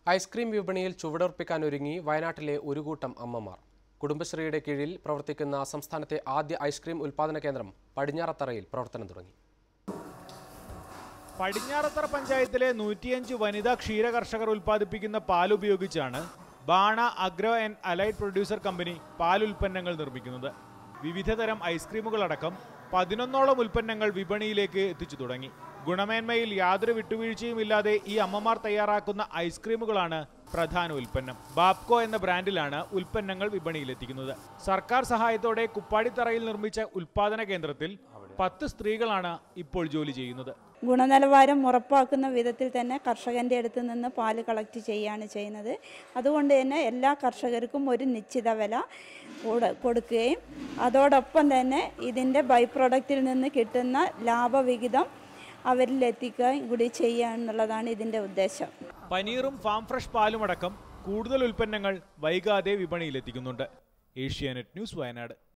ice cream വിപണിയിൽ ചുവടുറപ്പിക്കാനൊരുങ്ങി വയനാട്ടിലെ ഒരു കൂട്ടം അമ്മമാർ കുടുംബശ്രീയുടെ കീഴിൽ പ്രവർത്തിക്കുന്ന സംസ്ഥാനത്തെ ആദ്യ ഐസ്ക്രീം ഉൽപാദന കേന്ദ്രം പടിഞ്ഞാറത്തറയിൽ പ്രവർത്തനം തുടങ്ങി പടിഞ്ഞാറത്തറ പഞ്ചായത്തിലെ നൂറ്റിയഞ്ച് വനിതാ ക്ഷീര കർഷകർ ഉൽപ്പാദിപ്പിക്കുന്ന പാൽ ഉപയോഗിച്ചാണ് Bana agro and allied producer company പാൽ ഉൽപ്പന്നങ്ങൾ നിർമ്മിക്കുന്നത് വിവിധതരം ഐസ്ക്രീമുകളടക്കം പതിനൊന്നോളം ഉൽപ്പന്നങ്ങൾ വിപണിയിലേക്ക് എത്തിച്ചു തുടങ്ങി ഗുണമേന്മയിൽ യാതൊരു വിട്ടുവീഴ്ചയുമില്ലാതെ ഈ അമ്മമാർ തയ്യാറാക്കുന്ന ഐസ്ക്രീമുകളാണ് പ്രധാന ഉൽപ്പന്നം ബാപ്കോ എന്ന ബ്രാൻഡിലാണ് ഉൽപ്പന്നങ്ങൾ വിപണിയിലെത്തിക്കുന്നത് സർക്കാർ സഹായത്തോടെ കുപ്പാടിത്തറയിൽ നിർമ്മിച്ച ഉൽപാദന കേന്ദ്രത്തിൽ പത്ത് സ്ത്രീകളാണ് ഇപ്പോൾ ജോലി ചെയ്യുന്നത് ഗുണനിലവാരം ഉറപ്പാക്കുന്ന വിധത്തിൽ തന്നെ കർഷകൻ്റെ അടുത്ത് നിന്ന് പാല് കളക്ട് ചെയ്യുകയാണ് ചെയ്യുന്നത് അതുകൊണ്ട് തന്നെ എല്ലാ കർഷകർക്കും ഒരു നിശ്ചിത വില കൂടെ കൊടുക്കുകയും അതോടൊപ്പം തന്നെ ഇതിൻ്റെ ബൈ പ്രൊഡക്റ്റിൽ നിന്ന് കിട്ടുന്ന ലാഭവിഹിതം അവരിൽ എത്തിക്കുകയും കൂടി ചെയ്യുക എന്നുള്ളതാണ് ഇതിൻ്റെ ഉദ്ദേശം പനീറും ഫാം ഫ്രഷ് പാലുമടക്കം കൂടുതൽ ഉൽപ്പന്നങ്ങൾ വൈകാതെ വിപണിയിലെത്തിക്കുന്നുണ്ട് ഏഷ്യാനെറ്റ് ന്യൂസ് വയനാട്